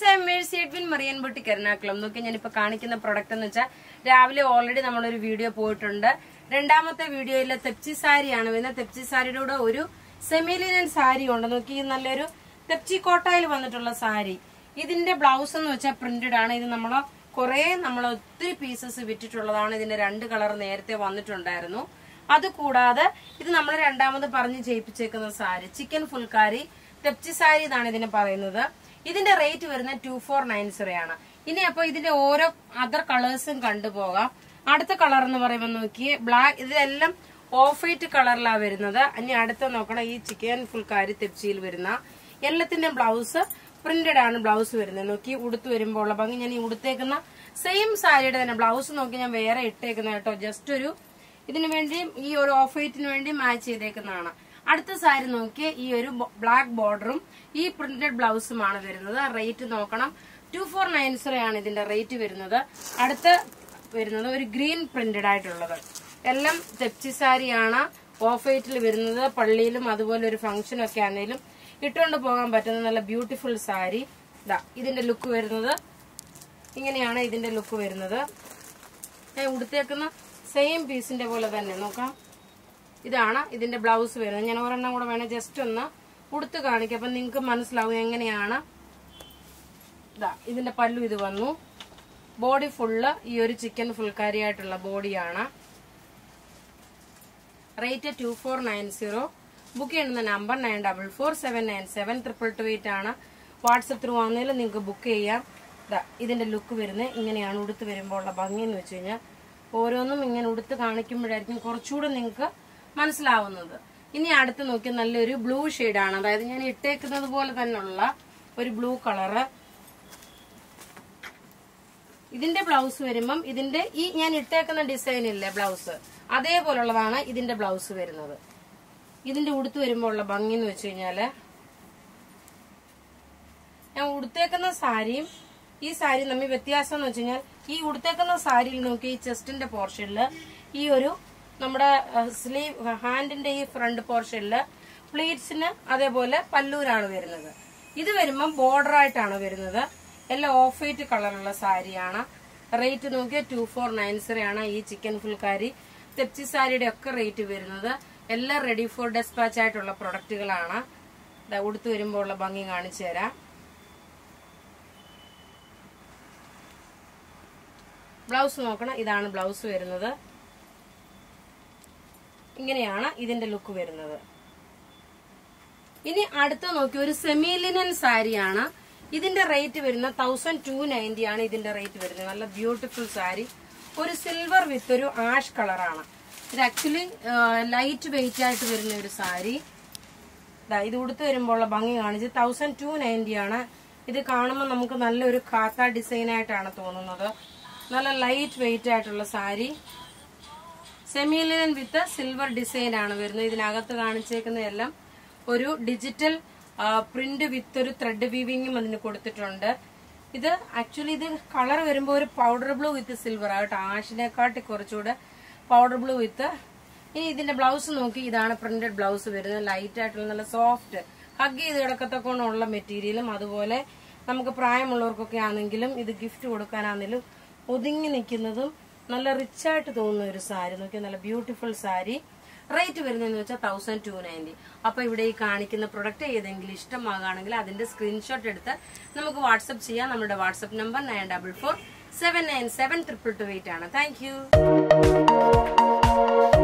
എംവേഴ്സി Edwin മറിയൻ ബുട്ടിക്ക് എറണാകുളം നോക്കി ഞാനിപ്പോ കാണിക്കുന്ന പ്രൊഡക്റ്റ് എന്ന് വെച്ചാൽ രാവിലെ ഓൾറെഡി നമ്മളൊരു വീഡിയോ പോയിട്ടുണ്ട് രണ്ടാമത്തെ വീഡിയോയിലെ തെപ്ചി സാരിയാണ് വരുന്നത് തെപ്ചി സാരിയുടെ കൂടെ ഒരു സെമിലിനൻ സാരി ഉണ്ട് നോക്കി ഇത് നല്ലൊരു തെപ്ചി കോട്ടായിൽ വന്നിട്ടുള്ള സാരി ഇതിന്റെ ബ്ലൗസ് എന്ന് വെച്ചാൽ പ്രിന്റഡ് ആണ് ഇത് നമ്മൾ കുറെ നമ്മൾ ഒത്തിരി പീസസ് വിറ്റിട്ടുള്ളതാണ് ഇതിന്റെ രണ്ട് കളർ നേരത്തെ വന്നിട്ടുണ്ടായിരുന്നു അതുകൂടാതെ ഇത് നമ്മൾ രണ്ടാമത് പറഞ്ഞ് ചെയ്യിപ്പിച്ചേക്കുന്ന സാരി ചിക്കൻ ഫുൾക്കാരി തെപ്ചി സാരി എന്നാണ് ഇതിന് പറയുന്നത് ഇതിന്റെ റേറ്റ് വരുന്നത് ടു ഫോർ നയൻ സീറോ ആണ് ഇനി അപ്പൊ ഇതിന്റെ ഓരോ അതർ കളേഴ്സും കണ്ടുപോകാം അടുത്ത കളർ എന്ന് പറയുമ്പോൾ നോക്കിയേ ബ്ലാക്ക് ഇതെല്ലാം ഓഫ് വൈറ്റ് കളറിലാണ് വരുന്നത് ഇനി അടുത്ത നോക്കണം ഈ ചിക്കൻ ഫുൾക്കാരി തെപ്ചിയിൽ വരുന്ന എല്ലാത്തിന്റെ ബ്ലൗസ് പ്രിന്റഡ് ആണ് ബ്ലൗസ് വരുന്നത് നോക്കി ഉടുത്ത് വരുമ്പോൾ ഉള്ള ഭംഗി ഞാൻ ഈ ഉടുത്തേക്കുന്ന സെയിം സാരിയുടെ തന്നെ ബ്ലൗസ് നോക്കി ഞാൻ വേറെ ഇട്ടേക്കുന്ന കേട്ടോ ജസ്റ്റ് ഒരു ഇതിനു വേണ്ടി ഈ ഒരു ഓഫ് വൈറ്റിന് വേണ്ടി മാച്ച് ചെയ്തേക്കുന്നതാണ് അടുത്ത സാരി നോക്കി ഈ ഒരു ബ്ലാക്ക് ബോർഡറും ഈ പ്രിന്റഡ് ബ്ലൗസുമാണ് വരുന്നത് റേറ്റ് നോക്കണം ടു ഫോർ നയൻ സീറോ ആണ് ഇതിന്റെ റേറ്റ് വരുന്നത് അടുത്ത വരുന്നത് ഒരു ഗ്രീൻ പ്രിന്റഡ് ആയിട്ടുള്ളത് എല്ലാം തെപ്ചി സാരിയാണ് ഓഫ് വൈറ്റിൽ വരുന്നത് പള്ളിയിലും അതുപോലെ ഒരു ഫംഗ്ഷൻ ഒക്കെ ആണെങ്കിലും ഇട്ടുകൊണ്ട് പോകാൻ പറ്റുന്ന നല്ല ബ്യൂട്ടിഫുൾ സാരി ഇതാ ഇതിന്റെ ലുക്ക് വരുന്നത് ഇങ്ങനെയാണ് ഇതിന്റെ ലുക്ക് വരുന്നത് ഞാൻ ഉടുത്തേക്കുന്ന സെയിം പീസിന്റെ പോലെ തന്നെ നോക്കാം ഇതാണ് ഇതിന്റെ ബ്ലൗസ് വരുന്നത് ഞാൻ ഒരെണ്ണം കൂടെ വേണേ ജസ്റ്റ് ഒന്ന് ഉടുത്ത് കാണിക്കാം അപ്പൊ നിങ്ങൾക്ക് മനസ്സിലാവും എങ്ങനെയാണ് ഇതാ ഇതിന്റെ പല്ലു ഇത് വന്നു ബോഡി ഫുള്ള് ഈ ഒരു ചിക്കൻ ഫുൾക്കാരിയായിട്ടുള്ള ബോഡിയാണ് rate two four nine zero book ചെയ്യുന്ന number nine double four seven nine seven triple two eight ആണ് വാട്സപ്പ് ത്രൂ ആണെങ്കിലും നിങ്ങൾക്ക് ബുക്ക് ചെയ്യാം ദാ ഇതിന്റെ ലുക്ക് വരുന്നത് ഇങ്ങനെയാണ് ഉടുത്ത് വരുമ്പോൾ ഉള്ള ഭംഗി എന്ന് വെച്ച് കഴിഞ്ഞാൽ ഓരോന്നും ഇങ്ങനെ ഉടുത്ത് കാണിക്കുമ്പോഴായിരിക്കും കുറച്ചുകൂടെ നിങ്ങൾക്ക് മനസ്സിലാവുന്നത് ഇനി അടുത്ത് നോക്കി നല്ലൊരു ബ്ലൂ ആണ് അതായത് ഞാൻ ഇട്ടേക്കുന്നത് പോലെ തന്നെയുള്ള ഒരു ബ്ലൂ കളറ് ഇതിന്റെ ബ്ലൗസ് വരുമ്പം ഇതിന്റെ ഈ ഞാൻ ഇട്ടേക്കുന്ന ഡിസൈൻ ഇല്ലേ ബ്ലൗസ് അതേപോലുള്ളതാണ് ഇതിന്റെ ബ്ലൗസ് വരുന്നത് ഇതിന്റെ ഉടുത്ത് വരുമ്പോൾ ഉള്ള ഭംഗി എന്ന് വെച്ച് കഴിഞ്ഞാല് ഞാൻ ഉടുത്തേക്കുന്ന സാരിയും ഈ സാരി തമ്മിൽ വ്യത്യാസം എന്ന് വെച്ച് കഴിഞ്ഞാൽ ഈ ഉടുത്തേക്കുന്ന സാരിയിൽ നോക്കി ഈ ചെസ്റ്റിന്റെ പോർഷനിൽ ഈ ഒരു നമ്മുടെ സ്ലീവ് ഹാൻഡിന്റെ ഈ ഫ്രണ്ട് പോർഷനില് പ്ലീറ്റ്സിന് അതേപോലെ പല്ലൂരാണ് വരുന്നത് ഇത് വരുമ്പം ബോർഡർ ആയിട്ടാണ് വരുന്നത് എല്ലാം ഓഫ് വൈറ്റ് കളറുള്ള സാരിയാണ് റേറ്റ് നോക്കിയാൽ ടു ഫോർ നയൻ സീറോ ആണ് ഈ ചിക്കൻ ഫുൾക്കാരി തെപ്ചി സാരിയുടെ ഒക്കെ റേറ്റ് വരുന്നത് എല്ലാം റെഡി ഫോർ ഡെസ്പാച്ച് ആയിട്ടുള്ള പ്രൊഡക്റ്റുകളാണ് ദാ ഉടുത്ത് വരുമ്പോൾ ഉള്ള ഭംഗി കാണിച്ചു തരാം ബ്ലൗസ് നോക്കണം ഇതാണ് ബ്ലൗസ് വരുന്നത് ഇങ്ങനെയാണ് ഇതിന്റെ ലുക്ക് വരുന്നത് ഇനി അടുത്ത നോക്കി ഒരു സെമി ലിനൻ സാരിയാണ് ഇതിന്റെ റേറ്റ് വരുന്ന തൗസൻഡ് ടു നയൻറ്റി ആണ് ഇതിന്റെ റേറ്റ് വരുന്നത് നല്ല ബ്യൂട്ടിഫുൾ സാരി ഒരു സിൽവർ വിത്ത് ഒരു ആഷ് കളറാണ് ഇത് ആക്ച്വലി ലൈറ്റ് വെയിറ്റ് ആയിട്ട് വരുന്ന ഒരു സാരി ദാ ഇത് ഉടുത്ത് വരുമ്പോൾ ഉള്ള ഭംഗി കാണിച്ച് തൗസൻഡ് ടു നയൻറ്റി ആണ് ഇത് കാണുമ്പോൾ നമുക്ക് നല്ലൊരു കാത്ത ഡിസൈൻ ആയിട്ടാണ് തോന്നുന്നത് നല്ല ലൈറ്റ് വെയിറ്റ് ആയിട്ടുള്ള sari semi linen with silver design ആണ് വരുന്നത് ഇതിനകത്ത് കാണിച്ചേക്കുന്നതെല്ലാം ഒരു ഡിജിറ്റൽ പ്രിന്റ് വിത്ത് ഒരു ത്രെഡ് വീവിങ്ങും അതിന് കൊടുത്തിട്ടുണ്ട് ഇത് ആക്ച്വലി ഇത് കളർ വരുമ്പോൾ ഒരു പൗഡർ ബ്ലൂ വിത്ത് സിൽവർ ആകട്ടെ ആഷിനെക്കാട്ടി കുറച്ചുകൂടെ പൗഡർ ബ്ലൂ വിത്ത് ഇനി ഇതിന്റെ ബ്ലൗസ് നോക്കി ഇതാണ് പ്രിന്റഡ് ബ്ലൗസ് വരുന്നത് ലൈറ്റ് ആയിട്ടുള്ള നല്ല സോഫ്റ്റ് ഹഗ് ചെയ്ത് കിടക്കത്തക്കൊണ്ടുള്ള മെറ്റീരിയലും അതുപോലെ നമുക്ക് പ്രായമുള്ളവർക്കൊക്കെ ആണെങ്കിലും ഇത് ഗിഫ്റ്റ് കൊടുക്കാനാണെങ്കിലും ഒതുങ്ങി നിൽക്കുന്നതും നല്ല റിച്ച് ആയിട്ട് തോന്നുന്ന ഒരു സാരി നോക്കി നല്ല ബ്യൂട്ടിഫുൾ സാരി റേറ്റ് വരുന്നതെന്ന് വെച്ചാൽ തൗസൻഡ് ടു നയൻറ്റി അപ്പൊ ഇവിടെ ഈ കാണിക്കുന്ന പ്രൊഡക്റ്റ് ഏതെങ്കിലും ഇഷ്ടമാകുകയാണെങ്കിൽ അതിന്റെ സ്ക്രീൻഷോട്ട് എടുത്ത് നമുക്ക് വാട്സപ്പ് ചെയ്യാം നമ്മുടെ WhatsApp number nine double four seven nine seven triple two eight ആണ് താങ്ക് യു